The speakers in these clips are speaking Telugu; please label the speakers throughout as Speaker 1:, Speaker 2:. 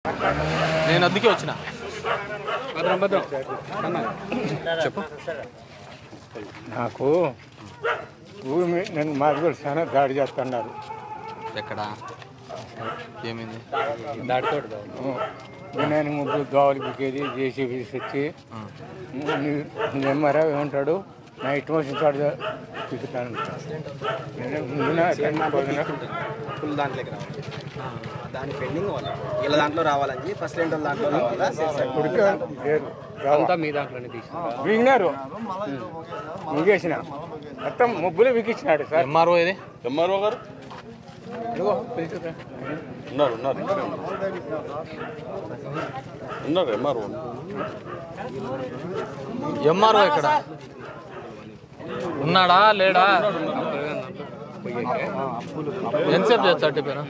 Speaker 1: నేను అందుకే వచ్చిన
Speaker 2: భద్రం భద్రం
Speaker 1: చెప్పు
Speaker 3: నాకు భూమి నన్ను మాదిగోడు చాలా దాడి చేస్తున్నారు
Speaker 1: ఎక్కడ ఏమైంది
Speaker 2: దాటితోటి
Speaker 3: వినాయని ముద్దు దోవలు బికేది జేసీబీ వచ్చి నెమ్మరా ఏమంటాడు నా ఇటు వచ్చిన చోట పిక్కుతాను
Speaker 4: ఫుల్ దాంట్లోకి రావాలి దాని పెండింగ్ వాళ్ళు వీళ్ళ దాంట్లో రావాలని చెప్పి ఫస్ట్ రెంట్ దాంట్లో రావాలా
Speaker 3: లేదు
Speaker 2: అంతా మీ దాంట్లోనే తీసుకున్నా
Speaker 3: బిగినారు ముగేసిన మొత్తం ముగ్గులే బిగించినాడు సార్
Speaker 1: ఎంఆర్ఓ ఇది
Speaker 5: ఎంఆర్ఓ గారు
Speaker 3: ఇదిగో పిలుచురా.
Speaker 5: ఉన్నారు ఉన్నారు ఇక్కడే ఉన్నారు. ఉన్నారు ఎంఆర్ఓ
Speaker 1: ఎంఆర్ఓ ఎక్కడ ఉన్నాడా లేడా ఎంతసేపు చేస్తా చెప్పాను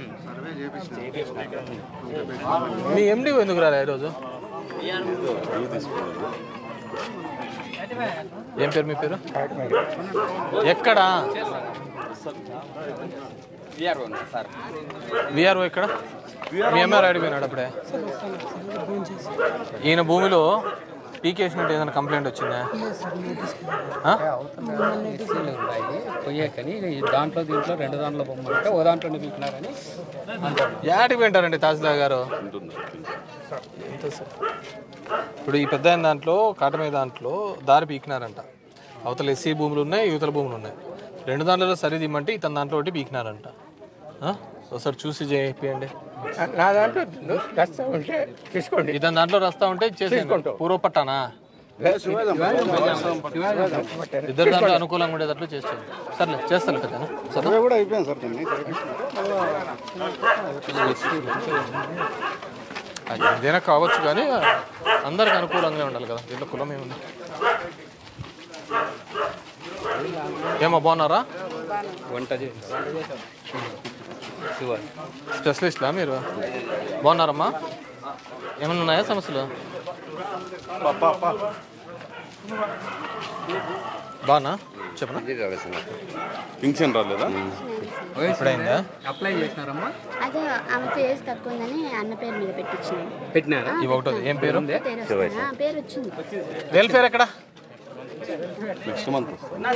Speaker 1: మీ ఎండి ఎందుకు రాలే ఈరోజు ఏం పేరు మీ పేరు ఎక్కడ
Speaker 4: సార్
Speaker 1: విఆర్ఓ ఎక్కడ మీ ఎంఆర్ అడిగిపోయినాడు అప్పుడే ఈయన భూమిలో పీకేసినట్టు ఏదైనా కంప్లైంట్ వచ్చిందా ఆ?
Speaker 2: ఎస్సీలు ఉన్నాయి పోయే కానీ ఈ దాంట్లో దీంట్లో రెండు దాంట్లో బొమ్మలంటే ఓ దాంట్లోనే పీకినారని అంటారు
Speaker 1: యాడికి వింటారండి తహసీల్దార్ గారు ఇప్పుడు ఈ పెద్ద ఆయన దాంట్లో కాటమే దాంట్లో దారి పీకినారంట అవతల ఎస్సీ భూములు ఉన్నాయి యువతల భూములు ఉన్నాయి రెండు దాంట్లో సరిదిమ్మంటే ఇతని దాంట్లో ఒకటి పీకినారంట ఆ? ఒకసారి చూసి చేయండి
Speaker 3: నా దాంట్లో దస్తా ఉంటే తీసుకోండి
Speaker 1: ఇతని దాంట్లో రస్తా ఉంటే చేసేయండి పూర్వ పట్టానా ఇద్దరు దాంట్లో అనుకూలంగా ఉండేటట్లు చేసేయండి సర్లే చేస్తాను పెద్దనా సరే
Speaker 5: కూడా అయిపోయింది సార్ కొన్ని
Speaker 1: అది ఏదైనా కావచ్చు కానీ అందరికి అనుకూలంగా ఉండాలి కదా దీంట్లో కులం ఏముంది ఏమో బాగున్నారా
Speaker 2: వంట చేసి శివాజీ
Speaker 1: స్పెషలిస్ట్లా మీరు బాగున్నారమ్మా ఏమైనా ఉన్నాయా సమస్యలు బాగున్నా చెప్పనా
Speaker 5: పింఛన్ రాలేదా
Speaker 1: ఇప్పుడైందా
Speaker 2: అప్లై చేసినారమ్మా
Speaker 6: అదే ఆమె ఏజ్ తక్కువ ఉందని అన్న పేరు మీద పెట్టించినాం
Speaker 2: పెట్టినారా
Speaker 1: ఇవి ఒకటి ఏం పేరు
Speaker 6: పేరు వస్తుందా? ఆ, పేరు వచ్చింది
Speaker 1: వెల్ఫేర్ ఎక్కడ
Speaker 5: నెక్స్ట్ మంత్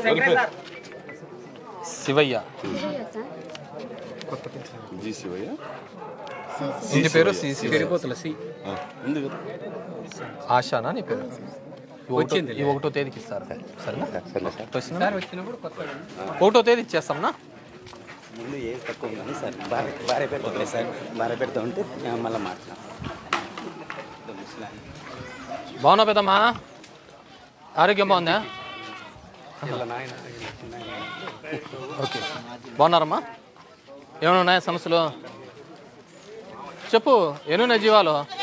Speaker 1: శివయ్య
Speaker 6: ఇదిగో సార్
Speaker 5: జీ శివయ్య
Speaker 1: ఇంటి పేరు సిసి
Speaker 2: తిరిగిపోతుల సి
Speaker 5: ఆ, ఉంది కదా
Speaker 1: ఆశానా నీ పేరు ఈ ఒకటో-
Speaker 2: వచ్చింది.
Speaker 1: ఈ ఒకటో తేదీకి ఇస్తారు సరేనా వచ్చిందా?
Speaker 2: సార్ వచ్చినప్పుడు కొత్త
Speaker 1: ఒకటో తేదీ ఇచ్చేస్తాంనా
Speaker 4: ముందు ఏజ్ తక్కువ ఉందని సార్ భార్య భార్య పేరుతో ఉంది సార్ భార్య పేరుతో ఉంటే మళ్ళీ మాట్లాడతాం
Speaker 1: బాగున్నా పెద్దమ్మా ఆరోగ్యం బాగుందా
Speaker 2: వీళ్ళ నాయన
Speaker 1: ఓకే బాగున్నారమ్మా ఏమైనా ఉన్నాయా సమస్యలు చెప్పు ఎన్నున్నాయి జీవాలు